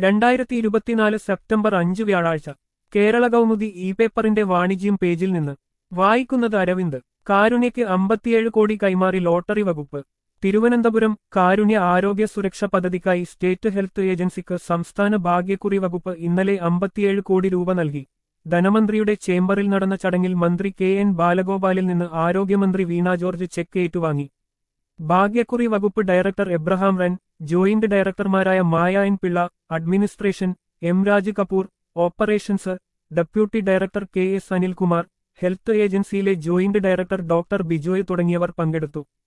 രണ്ടായിരത്തി ഇരുപത്തിനാല് സെപ്റ്റംബർ അഞ്ച് വ്യാഴാഴ്ച കേരള കൗമുദി ഇ പേപ്പറിന്റെ വാണിജ്യം പേജിൽ നിന്ന് വായിക്കുന്നത് അരവിന്ദ് കാരുണ്യയ്ക്ക് അമ്പത്തിയേഴ് കോടി കൈമാറി ലോട്ടറി വകുപ്പ് തിരുവനന്തപുരം കാരുണ്യ ആരോഗ്യ സുരക്ഷ പദ്ധതിക്കായി സ്റ്റേറ്റ് ഹെൽത്ത് ഏജൻസിക്ക് സംസ്ഥാന ഭാഗ്യക്കുറി വകുപ്പ് ഇന്നലെ അമ്പത്തിയേഴ് കോടി രൂപ നൽകി ധനമന്ത്രിയുടെ ചേംബറിൽ നടന്ന ചടങ്ങിൽ മന്ത്രി കെ എൻ ബാലഗോപാലിൽ നിന്ന് ആരോഗ്യമന്ത്രി വീണ ജോർജ് ചെക്ക് ഏറ്റുവാങ്ങി ഭാഗ്യക്കുറി വകുപ്പ് ഡയറക്ടർ എബ്രഹാം റൻ ജോയിന്റ് ഡയറക്ടർമാരായ Maya N Pillai administration M Raj Kapoor operations deputy director K S Anilkumar health ഏജൻസിയിലെ ജോയിന്റ് ഡയറക്ടർ ഡോക്ടർ ബിജോയ് തുടങ്ങിയവർ പങ്കെടുത്തു